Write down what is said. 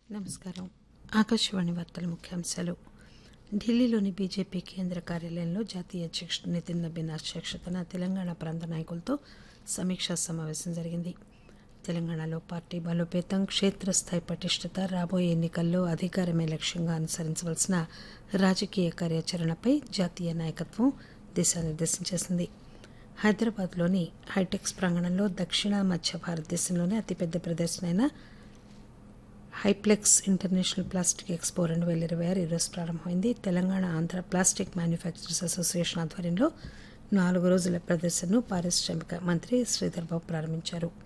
నమస్కారం ఆకాశవాణి వార్తల ముఖ్యాంశాలు ఢిల్లీలోని బీజేపీ కేంద్ర కార్యాలయంలో జాతీయ అధ్యక్షుడు నితిన్ నబీన్ అధ్యక్షతన తెలంగాణ ప్రాంత నాయకులతో సమీక్షా సమావేశం జరిగింది తెలంగాణలో పార్టీ బలోపేతం క్షేత్రస్థాయి పటిష్టత రాబోయే ఎన్నికల్లో అధికారమే లక్ష్యంగా అనుసరించవలసిన రాజకీయ కార్యాచరణపై జాతీయ నాయకత్వం దిశానిర్దేశం చేసింది హైదరాబాద్లోని హైటెక్స్ ప్రాంగణంలో దక్షిణ మధ్య భారతదేశంలోనే అతిపెద్ద ప్రదర్శన అయిన హైప్లెక్స్ ఇంటర్నేషనల్ ప్లాస్టిక్ ఎక్స్పో రెండు వేల ఇరవై ఆరు ఈరోజు ప్రారంభమైంది Telangana Andhra plastic manufacturers association ఆధ్వర్యంలో నాలుగు రోజుల ప్రదర్శనను పారిశ్రామిక మంత్రి శ్రీధర్ బాబు ప్రారంభించారు